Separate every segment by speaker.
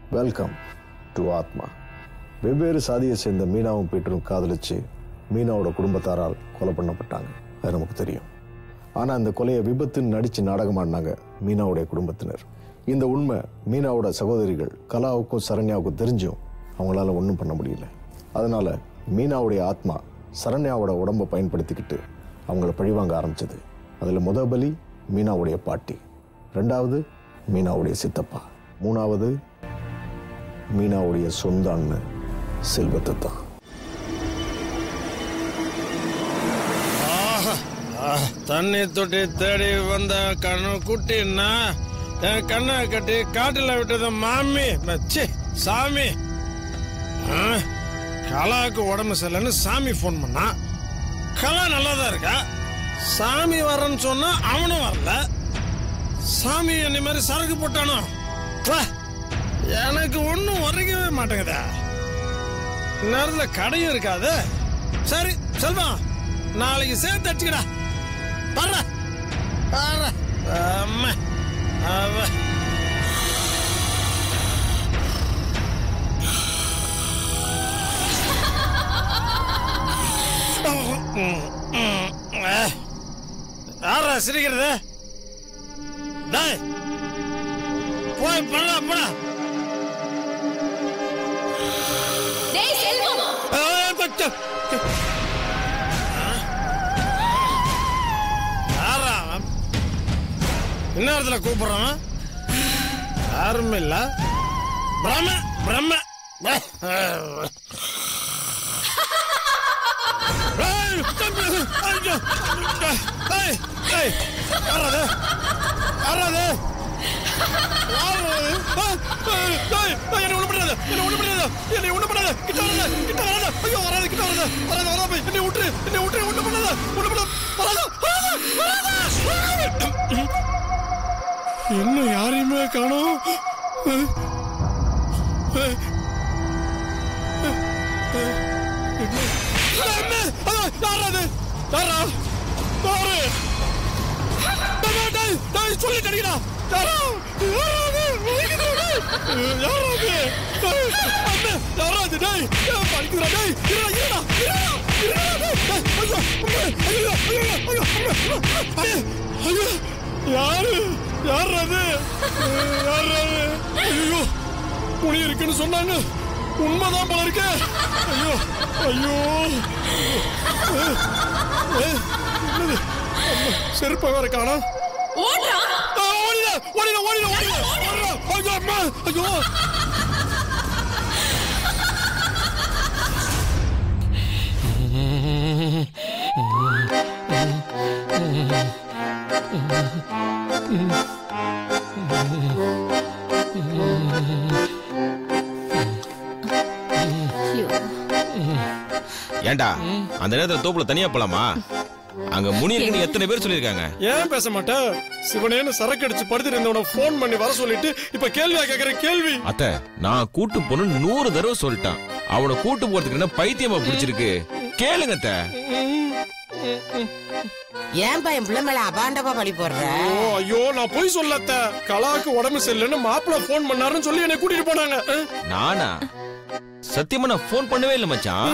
Speaker 1: Welcome to ஆத்மா வெவ்வேறு சாதியை சேர்ந்த மீனாவும் பீட்டரும் காதலிச்சு மீனாவோட குடும்பத்தாரால் கொலை பண்ணப்பட்டாங்க அது நமக்கு தெரியும் ஆனா இந்த கொலையை விபத்துன்னு நடிச்சு நாடகமாடினாங்க மீனாவுடைய குடும்பத்தினர் இந்த உண்மை மீனாவோட சகோதரிகள் கலாவுக்கும் சரண்யாவுக்கும் தெரிஞ்சும் அவங்களால ஒன்றும் பண்ண முடியல அதனால மீனாவுடைய ஆத்மா சரண்யாவோட உடம்பை பயன்படுத்திக்கிட்டு அவங்கள பழிவாங்க ஆரம்பிச்சது அதுல முத பலி மீனாவுடைய பாட்டி ரெண்டாவது மீனாவுடைய சித்தப்பா மூணாவது மீனாவுடைய சொந்த அண்ணன் செல்வத்தை தான்
Speaker 2: தண்ணி தொட்டி தேடி வந்த கண்ணு குட்டின்னா என் கண்ணை கட்டி காட்டுல விட்டது மாமி ச்சே, சாமி ஆ, கலாவுக்கு உடம்பு சரியில்லைன்னு சாமி ஃபோன் பண்ணா கலா நல்லா தான் இருக்கா சாமி வரேன்னு சொன்னா அவனும் வரல சாமி என்னை மாதிரி சரக்கு போட்டானோ ப்பா, எனக்கு ஒன்றும் உரைக்கவே மாட்டேங்குதா நேரத்தில் கடையும் இருக்காது சரி செல்வம் நாளைக்கு சேர்த்து அடிச்சுக்கடா வர்ற வர்ற அம்மா அவ யாரா சிரிக்கிறது டேய் போய் பண்ணா போடா
Speaker 3: டேய் செல்வம்
Speaker 2: ஏய், பச்சை. யாரா அவன்? இந்நேரத்துல கூப்பிடுறான் யாருமே இல்ல பிரம்ம பிரம்ம ஏய், தம்பி, ஐயோ. ஏய், ஏய், யாரது? யாரது? யாரது? ஏய், ஏய், ஏய், என்னை ஒண்ணும் பண்ணாத, என்னை ஒண்ணும் பண்ணாத, என்னை ஒண்ணும் பண்ணாத, கிட்ட வராத, கிட்ட வராத, ஐயோ, வராத, கிட்ட வராத, வராத, வராத, போய், என்னை விட்டுரு, என்னை விட்டுரு, ஒண்ணும் பண்ணாத, ஒண்ணும் பண்ணாத, வராத, வராத, வராத. என்ன யாரையுமே காணோம் யாராது யாரா யாரு டேய், டேய், டேய், சொல்லி கடிக்கடா யாரா யாராது யாராது டேய், அண்ணே, யாராது டேய் ஏன் படிக்கிறா டேய் இருடா இருடா இருடா இருடா டேய், ஐயோ அம்மே, ஐயோ ஐயோ ஐயோ அம்மே, ஐயோ, ஐயோ யாரு யாராது யாராது ஐயோ புனி இருக்குன்னு சொன்னாங்க உண்மைதான் போல இருக்கு ஐயோ ஐயோ ஏய், ஏய், என்னது அம்மா, செருப்பை வேற காணோம்
Speaker 3: ஓடுறா
Speaker 2: ஆ, ஓடிட ஓடிட ஓடிட ஓடிட ஓடிட ஐயோ அம்மா ஐயோ
Speaker 4: ஏன்டா அந்த நேரத்துல தோப்புல தனியா போலாமா அங்க முனி இருக்குன்னு எத்தனை பேர் சொல்லிருக்காங்க
Speaker 2: ஏன் பேச மாட்டேன் சிவனேன்னு சரக்கு அடிச்சு படுத்துட்டு இருந்தவன ஃபோன் பண்ணி வர சொல்லிட்டு இப்ப கேள்வியா கேக்குற கேள்வி
Speaker 4: அத்த நான் கூட்டு போன்னு நூறு தடவை சொல்லிட்டான் அவனை கூட்டு போறதுக்கு என்ன பைத்தியமா பிடிச்சிருக்கு கேளுங்க அத்த
Speaker 5: ஏன் பையன் பிள்ளை மேல அபாண்டமா பழி போடுற
Speaker 2: ஓ ஐயோ நான் போய் சொல்லத்த கலாக்கு உடம்பு சரியில்லைன்னு மாப்பிள்ள ஃபோன் பண்ணாருன்னு சொல்லி என்னை கூட்டிட்டு போனாங்க அஹ்,
Speaker 4: நானா சத்தியமா நான் ஃபோன் பண்ணவே இல்லை மச்சான்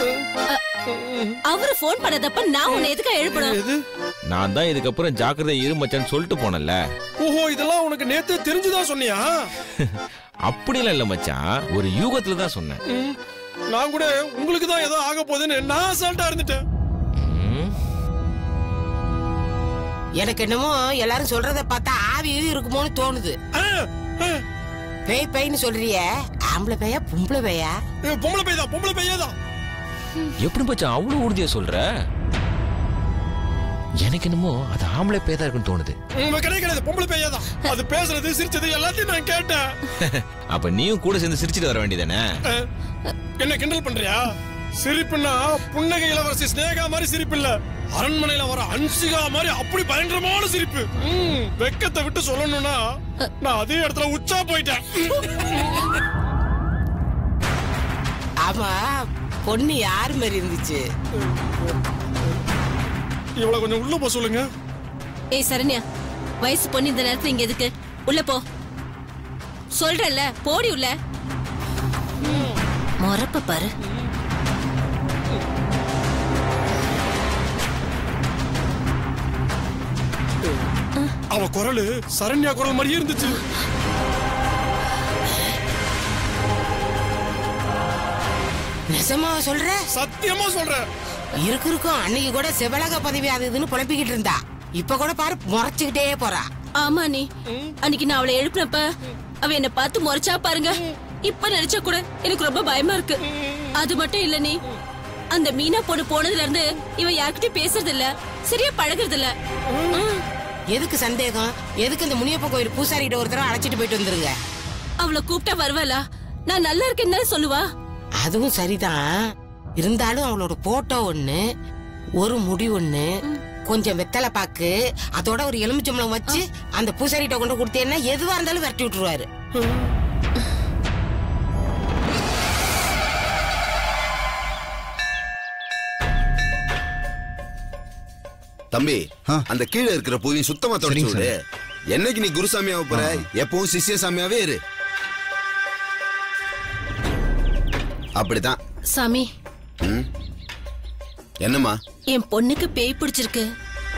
Speaker 3: அவரு ஃபோன் பண்ணதப்ப நான் உன்னை எதுக்கு எழுப்பணும்
Speaker 2: எது
Speaker 4: நான் தான் இதுக்கப்புறம் ஜாக்கிரதை இரு மச்சான்னு சொல்லிட்டு போனேன்ல
Speaker 2: ஓஹோ இதெல்லாம் உனக்கு நேத்து தெரிஞ்சுதான் சொன்னியா
Speaker 4: அப்படிலாம் இல்ல மச்சான் ஒரு யூகத்துல தான் சொன்னேன்
Speaker 2: ம், நான் கூட உங்களுக்கு தான் ஏதோ ஆக போகுதுன்னு நான் அசால்ட்டா இருந்துட்டேன்
Speaker 4: ம்,
Speaker 5: எனக்கு என்னமோ எல்லாரும் சொல்றத பார்த்தா ஆவி கீவி இருக்குமோன்னு தோணுது
Speaker 2: அஹ், அஹ்,
Speaker 5: பேய் பேய்னு சொல்றிய ஆம்பளை பேயா பொம்பளை பேயா
Speaker 2: இது பொம்பளை பையன் தான் பொம்பளை பையன் தான்
Speaker 4: எப்படி மச்சான் அவ்வளவு உறுதியா சொல்ற எனக்கு என்னமோ அது ஆம்பளை பேதா இருக்குன்னு தோணுது
Speaker 2: உங்க கிடையாது கிடையாது பொம்பளை பையன் தான் அது பேசுறது சிரிச்சது எல்லாத்தையும் நான் கேட்டேன்
Speaker 4: அப்ப நீயும் கூட சேர்ந்து சிரிச்சிட்டு வர வேண்டியதானே
Speaker 2: அஹ், என்ன கிண்டல் பண்றியா சிரிப்புன்னா புன்னகை இளவரசி ஸ்னேகா மாதிரி சிரிப்பு இல்ல அரண்மனையில வர அன்சிகா மாதிரி அப்படி பயங்கரமான சிரிப்பு ம், வெக்கத்தை விட்டு சொல்லணும்னா நான் அதே இடத்துல உச்சா போயிட்டேன்
Speaker 5: ஆமா பொண்ணு யார் மாதிரி இருந்துச்சு
Speaker 2: இவ்வளவு கொஞ்சம் உள்ள போ சொல்லுங்க
Speaker 3: ஏய் சரண்யா வயசு பொண்ணு இந்த நேரத்துல இங்க எதுக்கு உள்ள போ சொல்றல போடி உள்ள மொறப்ப பாரு
Speaker 2: அவ குரலு சரண்யா குரல் மாதிரியே இருந்துச்சு
Speaker 5: நிஜமா சொல்ற
Speaker 2: சத்தியமா சொல்றேன்
Speaker 5: இருக்கு இருக்கும் அன்னைக்கு கூட செவலக பதவி அது இதுன்னு புலப்பிக்கிட்டு இருந்தா இப்ப கூட பாரு முறைச்சுக்கிட்டே போறா
Speaker 3: ஆமா நீ அன்னைக்கு நான் அவளை எழுப்பினப்ப அவ என்ன பார்த்து முறைச்சா பாருங்க இப்ப நினைச்சா கூட எனக்கு ரொம்ப பயமா இருக்கு அது மட்டும் இல்ல நீ அந்த மீனா பொண்ணு போனதுல இருந்து இவ யார்கிட்டயும் பேசுறது இல்ல சரியா பழகுறது இல்ல ம்.
Speaker 5: எதுக்கு சந்தேகம் எதுக்கு இந்த முனியப்ப கோயில் பூசாரிகிட்ட ஒரு தடவை அழைச்சிட்டு போயிட்டு வந்துருங்க
Speaker 3: அவளை கூப்பிட்டா வருவாளா நான் நல்லா இருக்கேன்னு தானே சொல்லுவா
Speaker 5: அதுவும் சரிதான் இருந்தாலும் அவளோட போட்டோ ஒண்ணு ஒரு முடி ஒண்ணு கொஞ்சம் வெத்தலை பாக்கு அதோட ஒரு எலுமிச்சம்பளம் வச்சு அந்த பூசாரிகிட்ட கொண்டு கொடுத்தேன்னா எதுவா இருந்தாலும் விரட்டி விட்டுருவாரு
Speaker 6: தம்பி அந்த கீழே இருக்கிற பூவையும் சுத்தமா தொடச்சு விடு என்னைக்கு நீ குருசாமியாவ போற எப்பவும் சிஷ்ய சாமியாவே இரு அப்படிதான்
Speaker 3: சாமி
Speaker 6: ம். என்னம்மா
Speaker 3: என் பொண்ணுக்கு பேய் பிடிச்சிருக்கு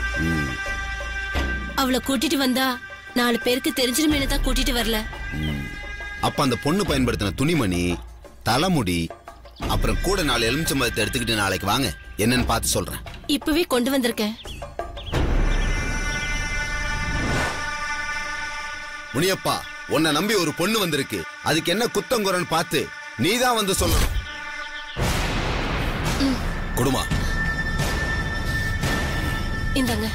Speaker 3: அவளை கூட்டிட்டு வந்தா நாலு பேருக்கு தெரிஞ்சிருமேனு தான் கூட்டிட்டு வரல
Speaker 6: அப்ப அந்த பொண்ணு பயன்படுத்தின துணிமணி தலைமுடி அப்புறம் கூட நாலு எலுமிச்சம்பழத்தை எடுத்துக்கிட்டு நாளைக்கு வாங்க என்னன்னு பார்த்து சொல்றேன்
Speaker 3: இப்பவே கொண்டு வந்திருக்கேன்
Speaker 6: முனியப்பா உன்னை நம்பி ஒரு பொண்ணு வந்திருக்கு அதுக்கு என்ன குத்தங்குறன்னு பார்த்து நீதான் வந்து சொல்லணும் குடுமா
Speaker 3: இந்தாங்க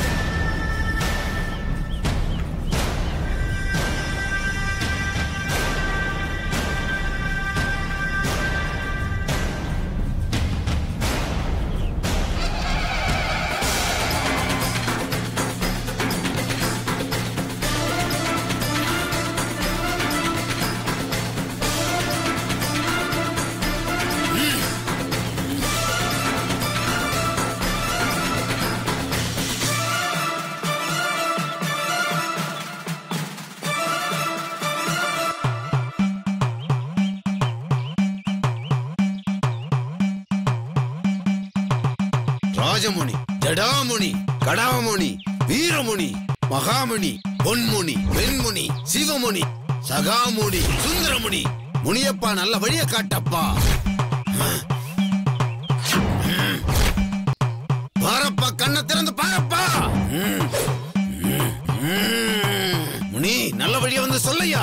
Speaker 6: ராஜமுனி ஜடாமுனி கடாமுனி வீரமுனி மகாமுனி பொன்முனி வெண்முனி சிவமுனி சகாமுனி சுந்தரமுனி முனியப்பா நல்ல வழிய காட்டப்பா பாரப்பா கண்ணை திறந்து பாரப்பா ம். ம். ம். முனி நல்ல வழிய வந்து சொல்லையா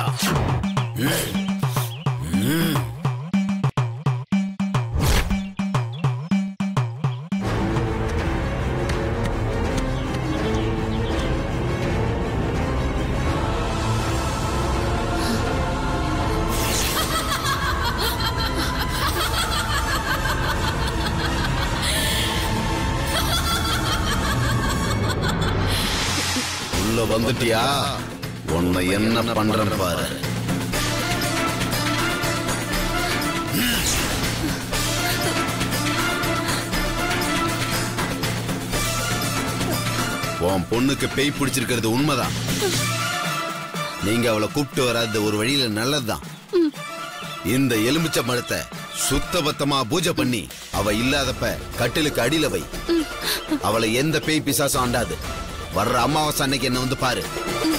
Speaker 6: உள்ள வந்துட்டியா உன்னை என்ன பண்றேன் பாரு உன் பொண்ணுக்கு பேய் பிடிச்சிருக்கிறது உண்மைதான் நீங்க அவளை கூப்பிட்டு வராத ஒரு வழியில நல்லதுதான் இந்த எலுமிச்ச மரத்தை சுத்தபத்தமா பூஜை பண்ணி அவ இல்லாதப்ப கட்டிலுக்கு அடியில வை அவளை எந்த பேய் பிசாசும் ஆண்டாது வர்ற அமாவாசை அன்னைக்கு என்ன வந்து பாரு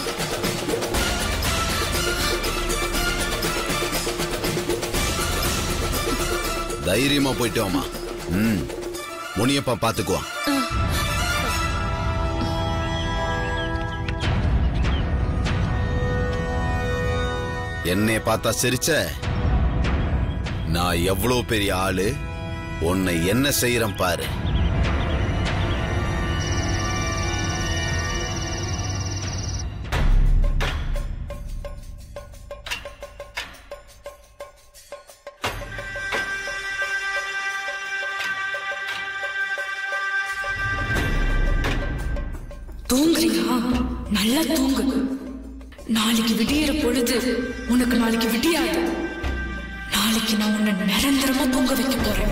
Speaker 6: தைரியமா போயிட்டு வாமா ம் முனியப்பா பாத்துக்குவான் என்னைய பார்த்தா சிரிச்ச நான் எவ்வளவு பெரிய ஆளு உன்னை என்ன செய்யறேன் பாரு
Speaker 7: தூங்குறியா நல்லா தூங்கு நாளைக்கு விடியற பொழுது உனக்கு நாளைக்கு விடியாது நாளைக்கு நான் உன்னை நிரந்தரமா தூங்க வைக்க போறேன்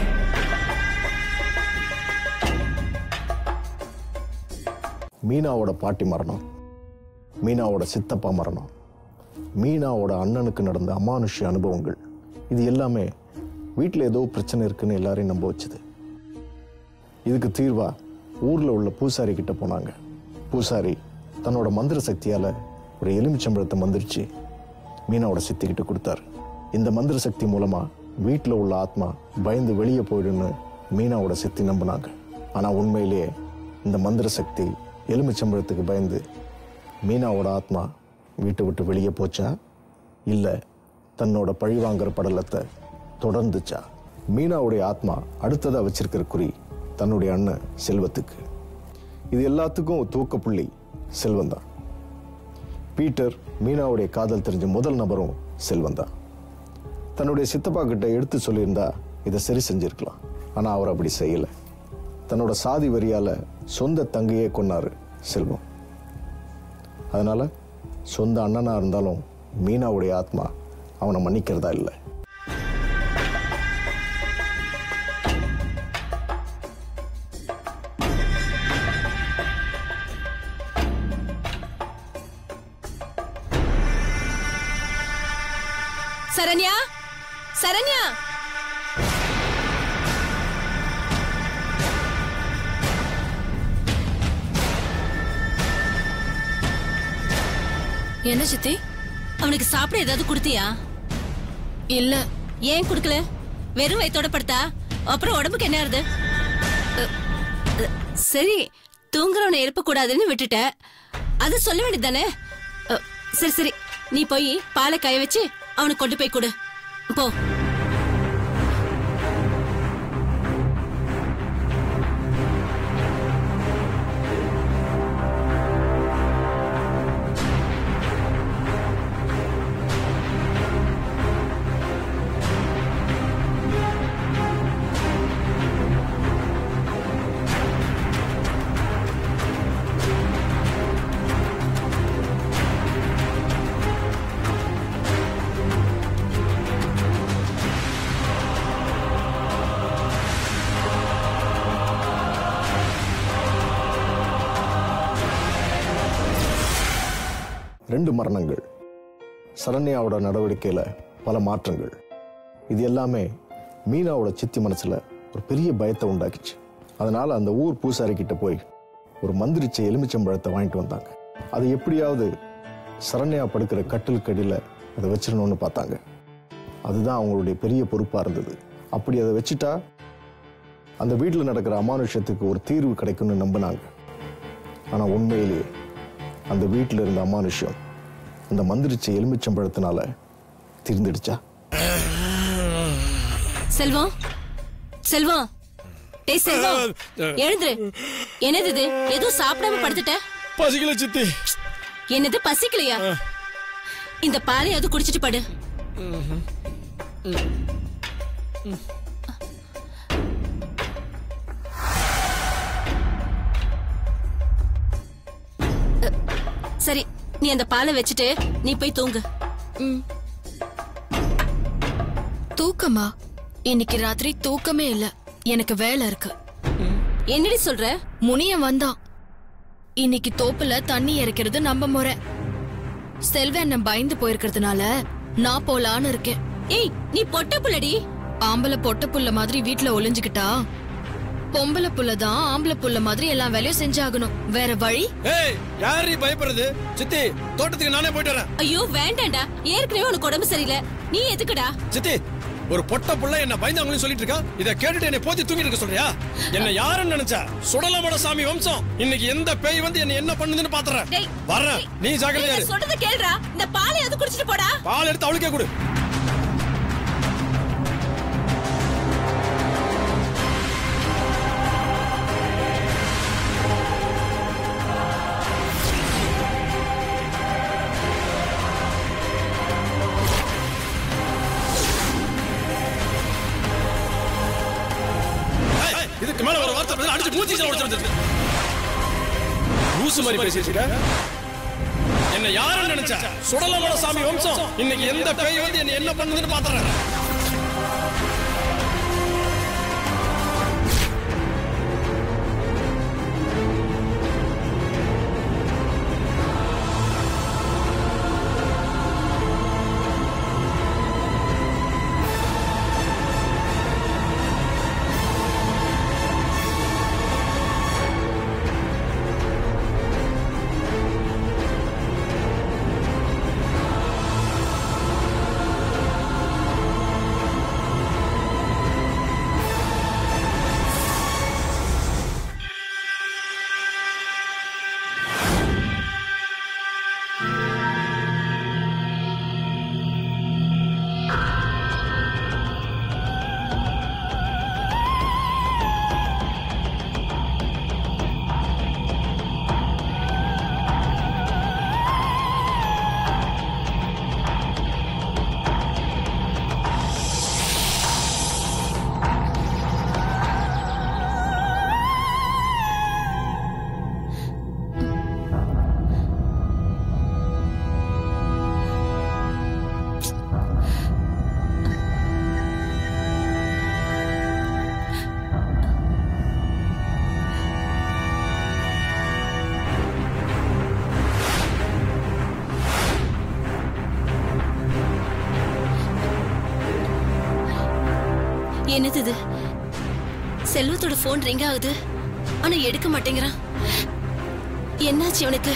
Speaker 1: மீனாவோட பாட்டி மரணம் மீனாவோட சித்தப்பா மரணம் மீனாவோட அண்ணனுக்கு நடந்த அமானுஷ்ய அனுபவங்கள் இது எல்லாமே வீட்டில் ஏதோ பிரச்சனை இருக்குன்னு எல்லாரையும் நம்ப வச்சுது இதுக்கு தீர்வா ஊர்ல உள்ள பூசாரி கிட்ட போனாங்க பூசாரி தன்னோட மந்திர சக்தியால ஒரு எலுமிச்சம்பழத்தை மந்திரிச்சு மீனாவோட சித்திக்கிட்ட கொடுத்தாரு இந்த மந்திர சக்தி மூலமா வீட்டில் உள்ள ஆத்மா பயந்து வெளியே போயிடுன்னு மீனாவோட சித்தி நம்பினாங்க ஆனா உண்மையிலேயே இந்த மந்திர சக்தி எலுமிச்சம்பழத்துக்கு பயந்து மீனாவோட ஆத்மா வீட்டை விட்டு வெளியே போச்சா இல்ல தன்னோட பழிவாங்கிற படலத்தை தொடர்ந்துச்சா மீனாவுடைய ஆத்மா அடுத்ததா வச்சிருக்கிற குறி தன்னுடைய அண்ணன் செல்வத்துக்கு இது எல்லாத்துக்கும் தூக்க புள்ளி செல்வம் தான் பீட்டர் மீனாவுடைய காதல் தெரிஞ்ச முதல் நபரும் செல்வம் தான் தன்னுடைய சித்தப்பா கிட்ட எடுத்து சொல்லியிருந்தா இதை சரி செஞ்சிருக்கலாம் ஆனா அவர் அப்படி செய்யல தன்னோட சாதி வரியால சொந்த தங்கையே கொன்னாரு செல்வம் அதனால சொந்த அண்ணனா இருந்தாலும் மீனாவுடைய ஆத்மா அவனை மன்னிக்கிறதா இல்லை
Speaker 3: சரண்யா சரண்யா
Speaker 7: என்ன சித்தி
Speaker 3: அவனுக்கு சாப்பிட ஏதாவது கொடுத்தியா
Speaker 7: இல்ல
Speaker 3: ஏன் கொடுக்கல வெறும் வயித்தோட படுத்தா அப்புறம் உடம்புக்கு என்ன ஆறுது அ, அ, சரி தூங்குறவனை எழுப்ப கூடாதுன்னு விட்டுட்ட அது சொல்ல வேண்டியதானே சரி சரி நீ போய் பாலை காய வச்சு அவனுக்கு கொண்டு போய் கொடு போ
Speaker 1: ரெண்டு மரணங்கள் சரண்யாவோட நடவடிக்கையில பல மாற்றங்கள் இது எல்லாமே மீனாவோட சித்தி மனசுல ஒரு பெரிய பயத்தை உண்டாக்கிச்சு அதனால அந்த ஊர் பூசாரி கிட்ட போய் ஒரு மந்திரிச்ச எலுமிச்சம்பழத்தை வாங்கிட்டு வந்தாங்க அதை எப்படியாவது சரண்யா படுக்கிற கட்டிலுக்கு அடியில அதை வச்சிடணும்னு பார்த்தாங்க அதுதான் அவங்களுடைய பெரிய பொறுப்பா இருந்தது அப்படி அதை வச்சுட்டா அந்த வீட்டில் நடக்கிற அமானுஷ்யத்துக்கு ஒரு தீர்வு கிடைக்கும்னு நம்பினாங்க ஆனா உண்மையிலேயே அந்த வீட்டில் இருந்த அமானுஷ்யம் அந்த மந்திரிச்ச எலுமிச்சம்பழத்தினால தீர்ந்துடுச்சா
Speaker 3: செல்வம் செல்வம் டேய் செல்வம் எழுந்துரு என்னது இது எதுவும் சாப்பிடாம படுத்துட்ட
Speaker 2: பசிக்கல சித்தி
Speaker 3: என்னது பசிக்கலையா இந்த பாலையாவது குடிச்சிட்டு படு அ, சரி நீ அந்த பாலை வச்சுட்டு நீ போய் தூங்கு
Speaker 7: தூக்கமா இன்னைக்கு ராத்திரி தூக்கமே இல்ல எனக்கு வேலை இருக்கு
Speaker 3: என்னடி சொல்ற
Speaker 7: முனியன் வந்தான் இன்னைக்கு தோப்புல தண்ணி இறைக்கிறது நம்ம முறை செல்வ என்ன பயந்து போயிருக்கிறதுனால நான் போலான்னு இருக்கேன்
Speaker 3: ஏய் நீ பொட்ட புள்ளடி
Speaker 7: ஆம்பளை பொட்ட புள்ள மாதிரி வீட்ல ஒளிஞ்சுக்கிட்டா பொம்பளை புள்ள தான் ஆம்பளை புள்ள மாதிரி எல்லா வேலையும் செஞ்சாகணும் வேற வழி
Speaker 2: ஏய் யார் நீ பயப்படுறது சித்தி தோட்டத்துக்கு நானே போயிட்டு வரேன்
Speaker 3: ஐயோ வேண்டாம்டா ஏற்கனவே உனக்கு உடம்பு சரியில்லை நீ எதுக்குடா
Speaker 2: சித்தி ஒரு பொட்ட புள்ள என்ன பயந்தாங்கன்னு சொல்லிட்டு இருக்கா இத கேட்டுட்டு என்னை போத்தி தூங்கிட்டு இருக்க சொல்றியா என்ன யாருன்னு நினைச்சா சுடலமட சாமி வம்சம் இன்னைக்கு எந்த பேய் வந்து என்ன என்ன பண்ணுதுன்னு பாத்துறேன்
Speaker 3: டேய்,
Speaker 2: வர்றேன்
Speaker 3: டேய்,
Speaker 2: நீ ஜாக்கிரதையா
Speaker 3: டேய்,
Speaker 2: இரு.
Speaker 3: நான் சொல்றத கேளுடா இந்த பாலையாவது குடிச்சிட்டு போடா
Speaker 2: பால் எடுத்து அவளுக்கே கொடு ஏய், ஏய், இதுக்கு மேல ஒரு வார்த்தை பேசினா அடிச்சு மூச்சு உடைச்சிருந்தது லூசு மாதிரி பேசிட்டு என்ன யாருன்னு நினைச்சா சுடலமட சாமி வம்சம் இன்னைக்கு எந்த பேய் வந்து என்ன என்ன பண்ணுதுன்னு பாத்துறேன்
Speaker 3: என்னது இது செல்வத்தோட போன் ரிங் ஆகுது ஆனா எடுக்க மாட்டேங்கிறான் என்னாச்சு இவனுக்கு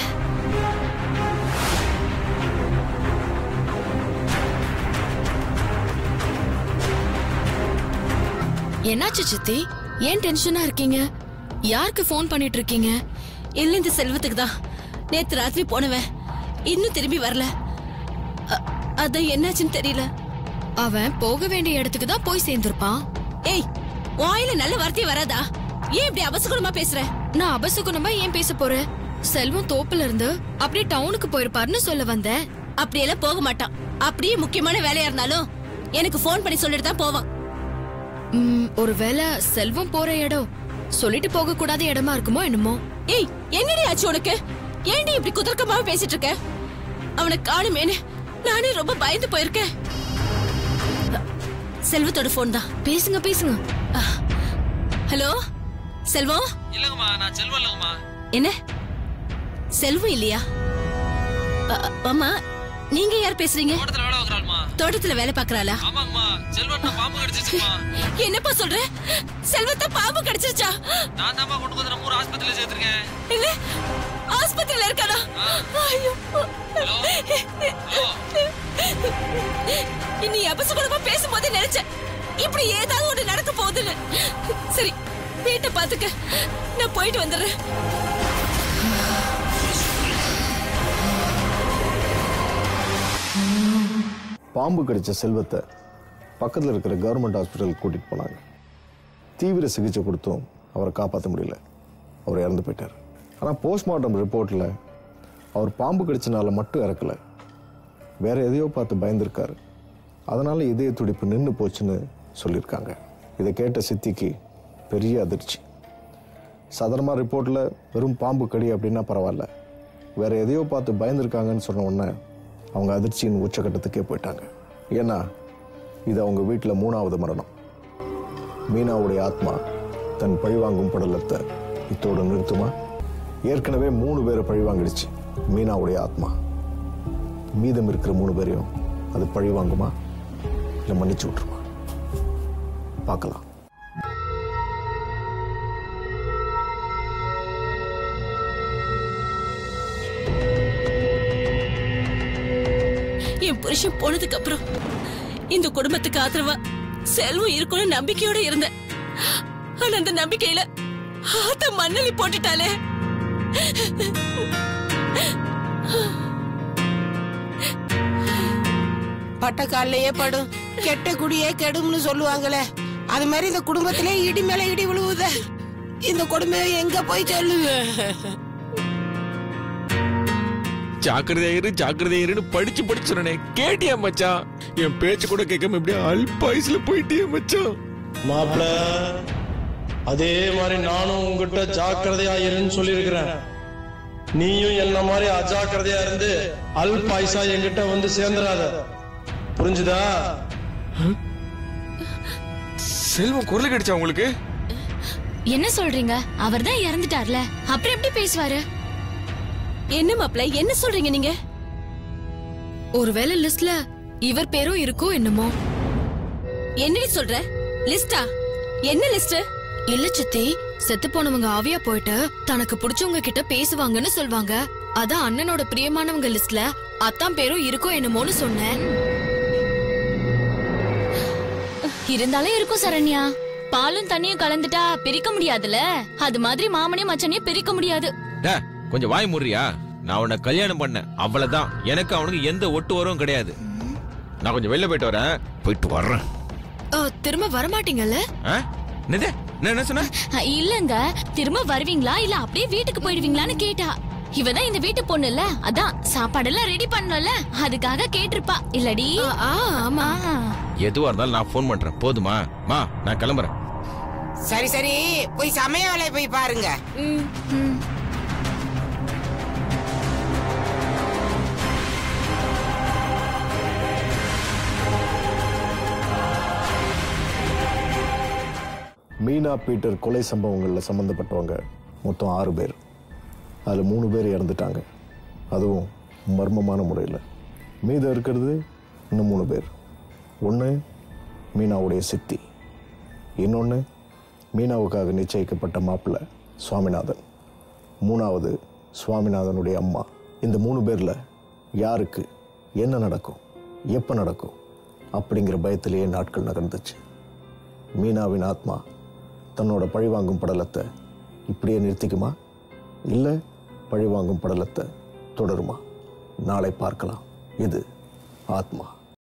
Speaker 7: என்னாச்சு சித்தி ஏன் டென்ஷனா இருக்கீங்க யாருக்கு ஃபோன் பண்ணிட்டு இருக்கீங்க
Speaker 3: இல்ல இந்த செல்வத்துக்கு தான் நேத்து ராத்திரி போனவன் இன்னும் திரும்பி வரல அ- அதான் என்னாச்சுன்னு தெரியல
Speaker 7: அவன் போக வேண்டிய இடத்துக்கு தான் போய் சேர்ந்திருப்பான்
Speaker 3: ஏய் வாயில நல்ல வார்த்தை வராதா ஏன் இப்படி அவசகுணமா பேசுற
Speaker 7: நான் அபசகுணமா ஏன் பேச போறேன் செல்வம் தோப்புல இருந்து அப்படியே டவுனுக்கு போயிருப்பாருன்னு சொல்ல வந்தேன்
Speaker 3: அப்படியெல்லாம் போக மாட்டான் அப்படியே முக்கியமான வேலையா இருந்தாலும் எனக்கு ஃபோன் பண்ணி சொல்லிட்டு தான் போவான்
Speaker 7: ம், ஒருவேளை செல்வம் போற இடம் சொல்லிட்டு போக கூடாத இடமா இருக்குமோ என்னமோ
Speaker 3: ஏய் என்னடி ஆச்சு உனக்கு ஏன்டி இப்படி குதர்க்கமாவே பேசிட்டு இருக்க அவனை காணுமேனு நானே ரொம்ப பயந்து போயிருக்கேன் செல்வத்தோட ஃபோன் தான்
Speaker 7: பேசுங்க பேசுங்க
Speaker 3: ஹலோ செல்வம்
Speaker 8: இல்லங்கம்மா நான் செல்வம் இல்லங்கம்மா
Speaker 3: என்ன செல்வம் இல்லையா அ- அ- அம்மா நீங்க யார் பேசுறீங்க
Speaker 8: தோட்டத்துல வேலை வைக்கிறாள்மா
Speaker 3: தோட்டத்துல வேலை பாக்குறாளா
Speaker 8: ஆமாங்கம்மா செல்வன் பாம்பு கடிச்சிச்சுமா
Speaker 3: என்னப்பா சொல்ற செல்வத்தை பாம்பு கடிச்சிருச்சா
Speaker 8: நான் தாம்மா கொண்டு வந்து நம்ம ஊர் ஆஸ்பத்திரியில சேர்த்திருக்கேன்
Speaker 3: இல்ல ஆஸ்பத்திரியில இருக்கானா ஐயோ
Speaker 8: ஹலோ ஹலோ
Speaker 3: இனி அபசகுணமா பேசும்போது நினைச்சேன் இப்படி ஏதாவது ஒண்ணு நடக்க போகுதுன்னு சரி வீட்டை பாத்துக்க நான் போயிட்டு வந்துடுறேன்
Speaker 1: பாம்பு கடிச்ச செல்வத்தை பக்கத்தில் இருக்கிற கவர்மெண்ட் ஹாஸ்பிட்டலுக்கு கூட்டிட்டு போனாங்க தீவிர சிகிச்சை கொடுத்தும் அவரை காப்பாற்ற முடியல அவர் இறந்து போயிட்டார் ஆனால் போஸ்ட்மார்ட்டம் ரிப்போர்ட்டில் அவர் பாம்பு கடிச்சனால மட்டும் இறக்கல வேற எதையோ பார்த்து பயந்துருக்காரு அதனால இதய துடிப்பு நின்று போச்சுன்னு சொல்லியிருக்காங்க இதை கேட்ட சித்திக்கு பெரிய அதிர்ச்சி சாதாரணமாக ரிப்போர்ட்டில் வெறும் பாம்பு கடி அப்படின்னா பரவாயில்ல வேற எதையோ பார்த்து பயந்துருக்காங்கன்னு சொன்ன உடனே அவங்க அதிர்ச்சியின் உச்சக்கட்டத்துக்கே போயிட்டாங்க ஏன்னா இது அவங்க வீட்டில் மூணாவது மரணம் மீனாவுடைய ஆத்மா தன் பழிவாங்கும் படலத்தை இத்தோடு நிறுத்துமா ஏற்கனவே மூணு பேரை பழிவாங்கிடுச்சு மீனாவுடைய ஆத்மா மீதம் இருக்கிற மூணு பேரையும் அது பழிவாங்குமா இல்லை மன்னிச்சு விட்டுருமா பார்க்கலாம்
Speaker 3: என் புருஷன் போனதுக்கு அப்புறம் இந்த குடும்பத்துக்கு ஆதரவா செல்வம் இருக்கும்னு நம்பிக்கையோட இருந்தேன் ஆனா அந்த நம்பிக்கையில ஆத்த மண்ணலி போட்டுட்டாலே
Speaker 5: பட்ட கால்லையே படும் கெட்ட குடியே கெடும்னு சொல்லுவாங்களே அது மாதிரி இந்த குடும்பத்திலே இடி மேல இடி விழுவுத இந்த கொடுமையை எங்க போய் சொல்லுவேன்
Speaker 4: ஜாக்கிரதையாயிரு ஜாக்கிரதையாயிருன்னு படிச்சு படிச்சு சொன்னேன் கேட்டியா மச்சான் என் பேச்சு கூட கேட்காம எப்படியா அல்பாயுஸ்ல போயிட்டியா மச்சான்
Speaker 9: மாப்பிள அதே மாதிரி நானும் உங்ககிட்ட ஜாக்கிரதையா இருன்னு சொல்லியிருக்கிறேன் நீயும் என்ன மாதிரி அஜாக்கிரதையா இருந்து அல் பாய்சா என்கிட்ட வந்து சேர்ந்துடாத புரிஞ்சுதா
Speaker 4: செல்வம் குரல் கடிச்சா உங்களுக்கு
Speaker 7: என்ன சொல்றீங்க அவர் தான் இறந்துட்டார்ல அப்புறம் எப்படி பேசுவாரு
Speaker 3: என்ன மாப்பிள என்ன சொல்றீங்க நீங்க
Speaker 7: ஒருவேளை லிஸ்ட்ல இவர் பேரும் இருக்கோ என்னமோ
Speaker 3: என்னடி சொல்ற லிஸ்டா என்ன லிஸ்ட்
Speaker 7: இல்ல சித்தி செத்து போனவங்க ஆவியா போயிட்டு தனக்கு பிடிச்சவங்க கிட்ட பேசுவாங்கன்னு சொல்வாங்க அதான் அண்ணனோட பிரியமானவங்க லிஸ்ட்ல அத்தான் பேரும் இருக்கோ என்னமோன்னு சொன்னேன்
Speaker 10: இருந்தாலும் இருக்கும் சரண்யா பாலும் தண்ணியும் கலந்துட்டா பிரிக்க முடியாதுல அது மாதிரி மாமனையும் மச்சனையும் பிரிக்க முடியாது
Speaker 4: டே, கொஞ்சம் வாய் முறியா நான் உன்னை கல்யாணம் பண்ணேன் அவ்வளவுதான் எனக்கு அவனுக்கு எந்த ஒட்டு வரவும் கிடையாது நான் கொஞ்சம் வெளில போயிட்டு வரேன் போயிட்டு வர்றேன்
Speaker 7: அஹ், திரும்ப வரமாட்டீங்கல்ல
Speaker 4: ஆ? என்னது என்ன என்ன சொன்ன
Speaker 10: அஹ், இல்லங்க திரும்ப வருவீங்களா இல்ல அப்படியே வீட்டுக்கு போயிடுவீங்களான்னு கேட்டா இவதான் இந்த வீட்டு பொண்ணு இல்ல அதான் சாப்பாடெல்லாம் ரெடி பண்ணல அதுக்காக கேட்டிருப்பா இல்லடி
Speaker 7: அஹ், ஆ, ஆமா
Speaker 4: எதுவா இருந்தாலும் நான் ஃபோன் பண்றேன் போதுமா மா நான் கிளம்புறேன்
Speaker 5: சரி சரி போய் சமய வேலையை போய் பாருங்க
Speaker 7: ம், ம்.
Speaker 1: மீனா பீட்டர் கொலை சம்பவங்களில் சம்மந்தப்பட்டவங்க மொத்தம் ஆறு பேர் அதில் மூணு பேர் இறந்துட்டாங்க அதுவும் மர்மமான முறையில் மீதம் இருக்கிறது இன்னும் மூணு பேர் ஒன்று மீனாவுடைய சித்தி இன்னொன்று மீனாவுக்காக நிச்சயிக்கப்பட்ட மாப்பிள்ளை சுவாமிநாதன் மூணாவது சுவாமிநாதனுடைய அம்மா இந்த மூணு பேரில் யாருக்கு என்ன நடக்கும் எப்போ நடக்கும் அப்படிங்கிற பயத்திலேயே நாட்கள் நகர்ந்துச்சு மீனாவின் ஆத்மா தன்னோட பழிவாங்கும் படலத்தை இப்படியே நிறுத்திக்குமா இல்லை பழிவாங்கும் படலத்தை தொடருமா நாளை பார்க்கலாம் இது ஆத்மா